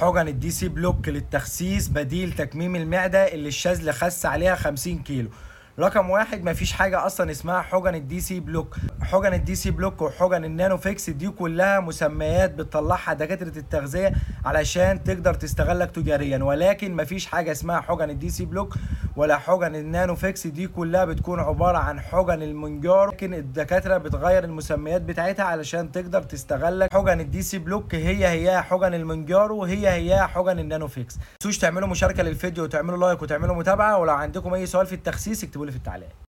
حقن الدي سي بلوك للتخسيس بديل تكميم المعدة اللي الشاذلي خس عليها 50 كيلو رقم واحد مفيش حاجة أصلا اسمها حقن الدي سي بلوك حقن الدي سي بلوك وحقن النانو فيكس دي كلها مسميات بتطلعها دكاترة التغذية علشان تقدر تستغلك تجاريا ولكن مفيش حاجة اسمها حقن الدي سي بلوك ولا حقن النانو فيكس دي كلها بتكون عبارة عن حقن المنجار لكن الدكاترة بتغير المسميات بتاعتها علشان تقدر تستغلك حقن الدي سي بلوك هي هي حقن المنجارو وهي هي حقن النانو فيكس متنسوش تعملوا مشاركة للفيديو وتعملوا لايك وتعملوا متابعة ولو عندكم أي سؤال في التخسيس اكتبوا لي في التعليقات